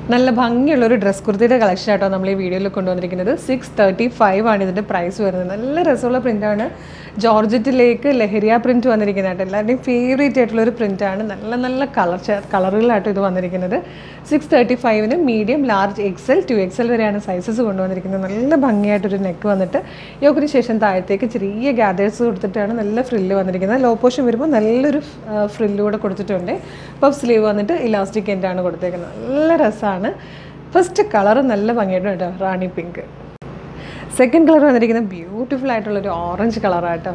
നല്ല ഭംഗിയുള്ള ഒരു ഡ്രസ് കുർത്തിയുടെ കളക്ഷൻ ആട്ടോ നമ്മൾ ഈ വീഡിയോയിൽ കൊണ്ടുവന്നിരിക്കുന്നത് സിക്സ് തേർട്ടി ഫൈവ് ആണ് ഇതിൻ്റെ പ്രൈസ് വരുന്നത് നല്ല രസമുള്ള പ്രിൻ്റാണ് ജോർജറ്റിലേക്ക് ലഹരിയ പ്രിൻറ്റ് വന്നിരിക്കുന്നതായിട്ട് എല്ലാവരുടെയും ഫേവറേറ്റ് ആയിട്ടുള്ള ഒരു പ്രിൻ്റാണ് നല്ല നല്ല കളർ കളറുകളായിട്ട് ഇത് വന്നിരിക്കുന്നത് സിക്സ് തേർട്ടി ഫൈവിന് medium large XL to XL വരെയാണ് സൈസസ് കൊണ്ടുവന്നിരിക്കുന്നത് നല്ല ഭംഗിയായിട്ടൊരു നെക്ക് വന്നിട്ട് യോക്കിന് ശേഷം താഴത്തേക്ക് ചെറിയ ഗ്യാദേഴ്സ് കൊടുത്തിട്ടാണ് നല്ല ഫ്രില്ല് വന്നിരിക്കുന്നത് ലോ പോഷൻ വരുമ്പോൾ നല്ലൊരു ഫ്രില്ല് കൂടെ കൊടുത്തിട്ടുണ്ട് പഫ് സ്ലീവ് വന്നിട്ട് ഇലാസ്റ്റിക് എൻഡാണ് കൊടുത്തേക്കുന്നത് നല്ല രസമാണ് ഫസ്റ്റ് കളർ നല്ല ഭംഗിയായിട്ട് കേട്ടോ റാണി പിങ്ക് സെക്കൻഡ് കളർ വന്നിരിക്കുന്നത് ബ്യൂട്ടിഫുൾ ആയിട്ടുള്ളൊരു ഓറഞ്ച് കളറാട്ടോ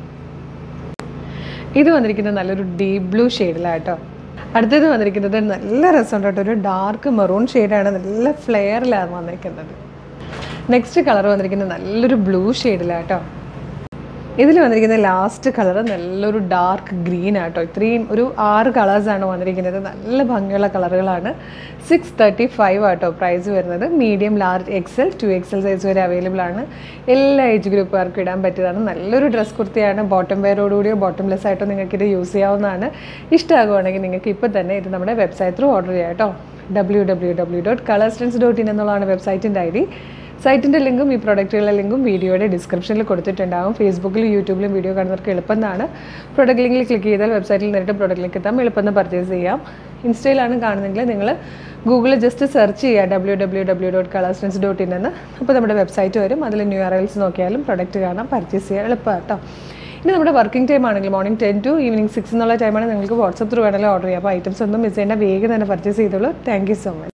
ഇത് വന്നിരിക്കുന്നത് നല്ലൊരു ഡീപ് ബ്ലൂ ഷെയ്ഡിലാട്ടോ അടുത്തത് വന്നിരിക്കുന്നത് നല്ല രസമുണ്ട് കേട്ടോ ഒരു ഡാർക്ക് മെറൂൺ ഷെയ്ഡാണ് നല്ല ഫ്ലെയറിലാണ് വന്നിരിക്കുന്നത് നെക്സ്റ്റ് കളർ വന്നിരിക്കുന്നത് നല്ലൊരു ബ്ലൂ ഷെയ്ഡിലാട്ടോ ഇതിൽ വന്നിരിക്കുന്ന ലാസ്റ്റ് കളർ നല്ലൊരു ഡാർക്ക് ഗ്രീൻ ആട്ടോ ഇത്രയും ഒരു ആറ് കളേഴ്സാണ് വന്നിരിക്കുന്നത് നല്ല ഭംഗിയുള്ള കളറുകളാണ് സിക്സ് തേർട്ടി ഫൈവ് ആട്ടോ പ്രൈസ് വരുന്നത് medium large XL to XL size വരെ അവൈലബിൾ ആണ് എല്ലാ ഏജ് ഗ്രൂപ്പുകാർക്കും ഇടാൻ പറ്റിയതാണ് നല്ലൊരു ഡ്രസ് കുർത്തിയാണ് ബോട്ടം വെയറോടുകൂടിയോ ബോട്ടം ലെസ് ആയിട്ടോ നിങ്ങൾക്ക് ഇത് യൂസ് ചെയ്യാവുന്നതാണ് ഇഷ്ടമാകുവാണെങ്കിൽ നിങ്ങൾക്ക് ഇപ്പോൾ തന്നെ ഇത് നമ്മുടെ വെബ്സൈറ്റ് ത്രൂ ഓർഡർ ചെയ്യാം കേട്ടോ W W W dot colourstans dot in എന്നുള്ളതാണ് വെബ്സൈറ്റിൻ്റെ ഐ ഡി സൈറ്റിൻ്റെ ലിങ്കും ഈ പ്രൊഡക്റ്റുകളുടെ ലിങ്കും വീഡിയോയുടെ ഡിസ്ക്രിപ്ഷനിൽ കൊടുത്തിട്ടുണ്ടാകും ഫേസ്ബുക്കിലും യൂട്യൂബിലും വീഡിയോ കാണുന്നവർക്ക് എളുപ്പമെന്നാണ് പ്രൊഡക്റ്റ് ലിങ്കിൽ ക്ലിക്ക് ചെയ്താൽ വെബ്സൈറ്റിൽ നേരിട്ട് പ്രൊഡക്റ്റിലേക്ക് എത്താം എളുപ്പം പർച്ചേസ് ചെയ്യാം ഇൻസ്റ്റയിലാണ് കാണുന്നതെങ്കിൽ നിങ്ങൾ ഗൂഗിളിൽ ജസ്റ്റ് സെർച്ച് ചെയ്യുക W W W dot colourstans dot in എന്ന് അപ്പോൾ നമ്മുടെ വെബ്സൈറ്റ് വരും അതിൽ ന്യൂ അറൈൽസ് നോക്കിയാലും പ്രൊഡക്റ്റ് കാണാം പർച്ചേസ് ചെയ്യാം എളുപ്പമാണ് കേട്ടോ ഇനി നമ്മുടെ വർക്കിംഗ് ടൈം ആണെങ്കിൽ morning ten to evening six എന്നുള്ള ടൈമാണ് നിങ്ങൾക്ക് വാട്സപ്പ് ത്രൂ വേണമെങ്കിൽ ഓർഡർ ചെയ്യാം അപ്പോൾ ഐറ്റംസ് ഒന്നും മിസ് ചെയ്യേണ്ട വേഗം തന്നെ പർച്ചേസ് ചെയ്തോളൂ താങ്ക് യു സോ മച്ച്